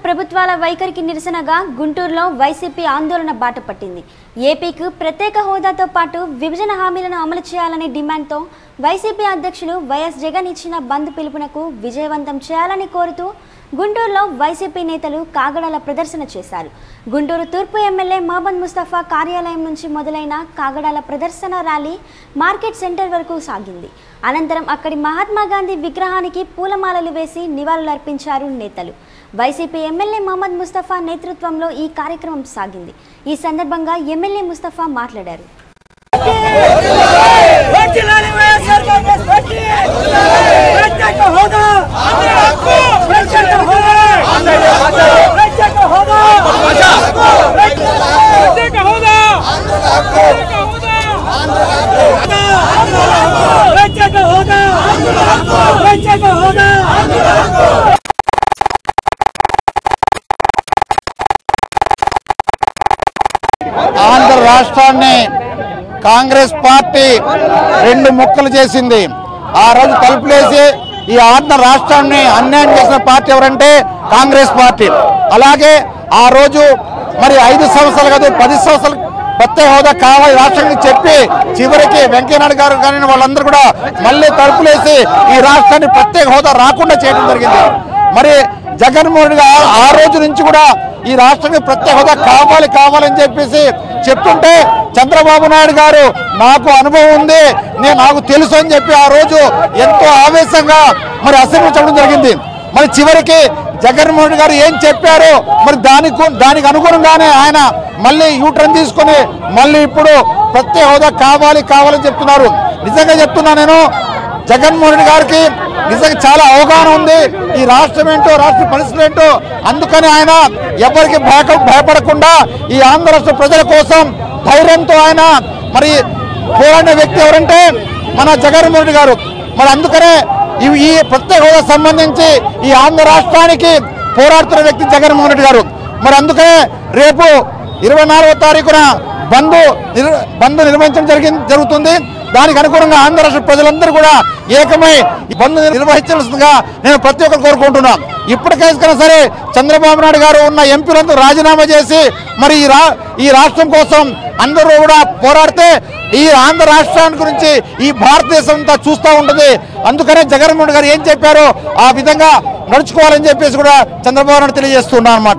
ప్రభుత్వాల వైఖరికి నిరసనగా గుంటూరులో వైసీపీ ఆందోళన బాట పట్టింది ఏపీకి ప్రత్యేక హోదాతో పాటు విభజన హామీలను అమలు చేయాలనే డిమాండ్తో వైసీపీ అధ్యక్షులు వైఎస్ జగన్ ఇచ్చిన బంద్ పిలుపునకు విజయవంతం చేయాలని కోరుతూ గుంటూరులో వైసీపీ నేతలు కాగడాల ప్రదర్శన చేశారు గుంటూరు తూర్పు ఎమ్మెల్యే మహమ్మద్ ముస్తఫా కార్యాలయం నుంచి మొదలైన కాగడాల ప్రదర్శన ర్యాలీ మార్కెట్ సెంటర్ వరకు సాగింది అనంతరం అక్కడి మహాత్మా గాంధీ విగ్రహానికి పూలమాలలు వేసి నివాళులర్పించారు నేతలు వైసీపీ ఎమ్మెల్యే మహమ్మద్ ముస్తఫా నేతృత్వంలో ఈ కార్యక్రమం సాగింది ఈ సందర్భంగా ఎమ్మెల్యే ముస్తఫా మాట్లాడారు వర్ధిల్లాలి వైఎస్ఆర్ కాంగ్రెస్ పార్టీ ప్రత్యేక హోదా ప్రత్యేక హోదా ప్రత్యేక హోదా ప్రత్యేక హోదా ప్రత్యేక హోదా ప్రత్యేక హోదా ఆంధ్ర రాష్ట్రాన్ని కాంగ్రెస్ పార్టీ రెండు ముక్కలు చేసింది ఆ రోజు తలుపులేసి ఈ ఆంధ్ర రాష్ట్రాన్ని అన్యాయం చేసిన పార్టీ ఎవరంటే కాంగ్రెస్ పార్టీ అలాగే ఆ రోజు మరి ఐదు సంవత్సరాలు కాదు పది సంవత్సరాలు ప్రత్యేక హోదా కావాలి రాష్ట్రానికి చెప్పి చివరికి వెంకయ్యనాయుడు గారు కానీ వాళ్ళందరూ కూడా మళ్ళీ తలుపులేసి ఈ రాష్ట్రాన్ని ప్రత్యేక హోదా రాకుండా చేయడం జరిగింది మరి జగన్మోహన్ రెడ్డి గారు ఆ రోజు నుంచి కూడా ఈ రాష్ట్రానికి ప్రత్యేక హోదా కావాలి కావాలని చెప్పేసి చెప్తుంటే చంద్రబాబు నాయుడు గారు నాకు అనుభవం ఉంది నేను నాకు తెలుసు అని చెప్పి ఆ రోజు ఎంతో ఆవేశంగా మరి అసెంబ్లీ చెప్పడం జరిగింది మరి చివరికి జగన్మోహన్ రెడ్డి గారు ఏం చెప్పారో మరి దానికి దానికి అనుగుణంగానే ఆయన మళ్ళీ యూటర్న్ తీసుకొని మళ్ళీ ఇప్పుడు ప్రత్యేక హోదా కావాలి కావాలని చెప్తున్నారు నిజంగా చెప్తున్నా నేను జగన్మోహన్ రెడ్డి గారికి నిజంగా చాలా అవగాహన ఉంది ఈ రాష్ట్రం ఏంటో రాష్ట్ర పరిస్థితులు ఏంటో అందుకని ఆయన ఎవరికి భయ భయపడకుండా ఈ ఆంధ్ర రాష్ట్ర ప్రజల కోసం ధైర్యంతో ఆయన మరి పోరాడిన వ్యక్తి ఎవరంటే మన జగన్మోహన్ రెడ్డి గారు మరి అందుకనే ఈ- ఈ ప్రత్యేక హోదా సంబంధించి ఈ ఆంధ్ర రాష్ట్రానికి పోరాడుతున్న వ్యక్తి జగన్మోహన్ రెడ్డి గారు మరి అందుకనే రేపు ఇరవై నాలుగో తారీఖున బంద్ నిర్- బంద్ నిర్వహించడం జరిగింది జరుగుతుంది దానికి అనుగుణంగా ఆంధ్ర రాష్ట్ర ప్రజలందరూ కూడా ఏకమై ఈ బంద్ నిర్వహించాల్సిందిగా నేను ప్రతి ఒక్కరు కోరుకుంటున్నా ఇప్పటికైనా సరే చంద్రబాబు నాయుడు గారు ఉన్న ఎంపీలంతా రాజీనామా చేసి మరి ఈ రా ఈ రాష్ట్రం కోసం అందరూ కూడా పోరాడితే ఈ ఆంధ్ర రాష్ట్రాన్ని గురించి ఈ భారతదేశం అంతా చూస్తూ ఉంటుంది అందుకనే జగన్మోహన్ రెడ్డి గారు ఏం చెప్పారో ఆ విధంగా నడుచుకోవాలని చెప్పేసి కూడా చంద్రబాబు నాయుడు తెలియజేస్తున్నా అనమాట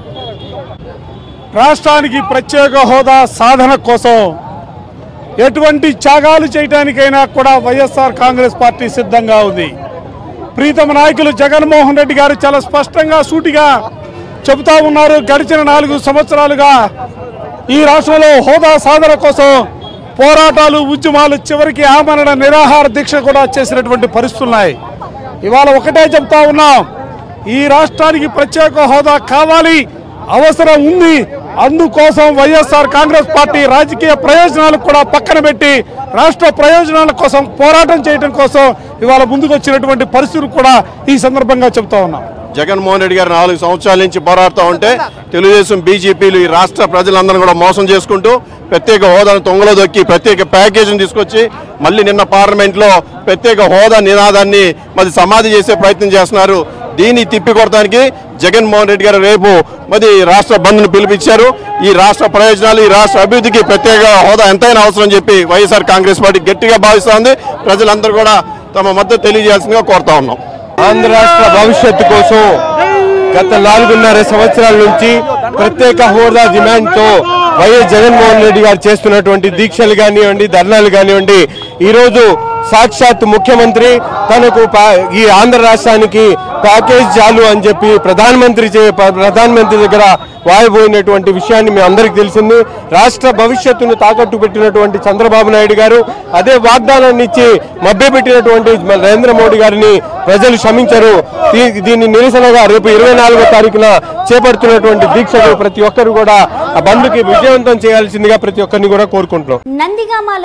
రాష్ట్రానికి ప్రత్యేక హోదా సాధన కోసం ఎటువంటి త్యాగాలు చేయడానికైనా కూడా వైఎస్ఆర్ కాంగ్రెస్ పార్టీ సిద్ధంగా ఉంది ప్రీతమ నాయకులు జగన్మోహన్ రెడ్డి గారు చాలా స్పష్టంగా సూటిగా చెబుతా ఉన్నారు గడిచిన నాలుగు సంవత్సరాలుగా ఈ రాష్ట్రంలో హోదా సాధన కోసం పోరాటాలు ఉద్యమాలు చివరికి ఆమరణ నిరాహార దీక్ష కూడా చేసినటువంటి పరిస్థితులు ఉన్నాయి ఇవాళ ఒకటే చెప్తా ఉన్నాం ఈ రాష్ట్రానికి ప్రత్యేక హోదా కావాలి అవసరం ఉంది అందుకోసం వైఎస్ఆర్ కాంగ్రెస్ పార్టీ రాజకీయ ప్రయోజనాలు కూడా పక్కన పెట్టి రాష్ట్ర ప్రయోజనాల కోసం పోరాటం చేయడం కోసం ఇవాళ ముందుకు వచ్చినటువంటి పరిస్థితులు కూడా ఈ సందర్భంగా చెప్తా ఉన్నాం జగన్మోహన్ రెడ్డి గారు నాలుగు సంవత్సరాల నుంచి పోరాడుతూ ఉంటే తెలుగుదేశం బీజేపీలు ఈ రాష్ట్ర ప్రజలందరూ కూడా మోసం చేసుకుంటూ ప్రత్యేక హోదాను తొంగలో దొక్కి ప్రత్యేక ప్యాకేజీని తీసుకొచ్చి మళ్ళీ నిన్న పార్లమెంట్లో ప్రత్యేక హోదా నినాదాన్ని మరి సమాధి చేసే ప్రయత్నం చేస్తున్నారు దీన్ని తిప్పికొడటానికి జగన్మోహన్ రెడ్డి గారు రేపు మరి రాష్ట్ర బంద్ను పిలిపించారు ఈ రాష్ట్ర ప్రయోజనాలు ఈ రాష్ట్ర అభివృద్ధికి ప్రత్యేక హోదా ఎంతైనా అవసరం చెప్పి వైఎస్ఆర్ కాంగ్రెస్ పార్టీ గట్టిగా భావిస్తోంది ప్రజలందరూ కూడా తమ మద్దతు తెలియజేయాల్సిందిగా కోరుతా ఉన్నాం ఆంధ్ర రాష్ట్ర భవిష్యత్తు కోసం గత నాలుగున్నర సంవత్సరాల నుంచి ప్రత్యేక హోదా డిమాండ్తో వైఎస్ జగన్మోహన్ రెడ్డి గారు చేస్తున్నటువంటి దీక్షలు కానివ్వండి ధర్నాలు కానివ్వండి ఈరోజు సాక్షాత్ ముఖ్యమంత్రి తనకు పా- ఈ ఆంధ్ర రాష్ట్రానికి ప్యాకేజ్ చాలు అని చెప్పి ప్రధానమంత్రి చే- ప్రధానమంత్రి దగ్గర వాయబోయినటువంటి విషయాన్ని మీ అందరికీ తెలిసింది రాష్ట్ర భవిష్యత్తును తాకట్టు పెట్టినటువంటి చంద్రబాబు నాయుడు గారు అదే వాగ్దానాన్ని ఇచ్చి మభ్యపెట్టినటువంటి మన నరేంద్ర మోడీ గారిని ప్రజలు క్షమించరు దీ- దీన్ని నిరసనగా రేపు ఇరవై నాలుగో తారీఖున చేపడుతున్నటువంటి దీక్షకు ప్రతి ఒక్కరు కూడా ఆ బంద్కి విజయవంతం చేయాల్సిందిగా ప్రతి ఒక్కరిని కూడా కోరుకుంటున్నాం నందిగామ